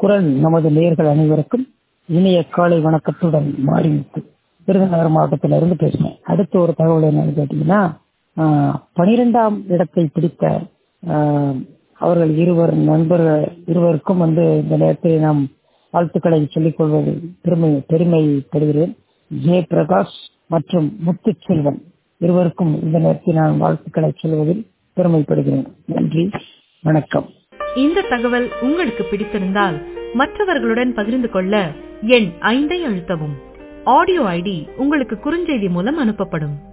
குரல் நமது நேர்கள் அனைவருக்கும் இனிய காலை வணக்கத்துடன் மாறிவிட்டு விருதுநகர் மாவட்டத்திலிருந்து பேசுறேன் அடுத்த ஒரு தகவல் என்னன்னு கேட்டீங்கன்னா பனிரெண்டாம் இடத்தை பிடித்த ஆஹ், அவர்கள் இருவர் நண்பர்கள் இருவருக்கும் வந்து இந்த நேரத்தில் நாம் வாழ்த்துக்களை சொல்லிக் கொள்வது பெருமை பெருமைப்படுகிறேன் ஜே பிரகாஷ் மற்றும் முத்துச்செல்வன் இருவருக்கும் இந்த நேரத்தில் நான் வாழ்த்துக்களை சொல்வதில் பெருமைப்படுகிறேன் நன்றி வணக்கம் இந்த தகவல் உங்களுக்கு பிடித்திருந்தால் மற்றவர்களுடன் பகிர்ந்து கொள்ள எண் ஐந்தை அழுத்தவும் ஆடியோ ஐடி உங்களுக்கு குறுஞ்செய்தி மூலம் அனுப்பப்படும்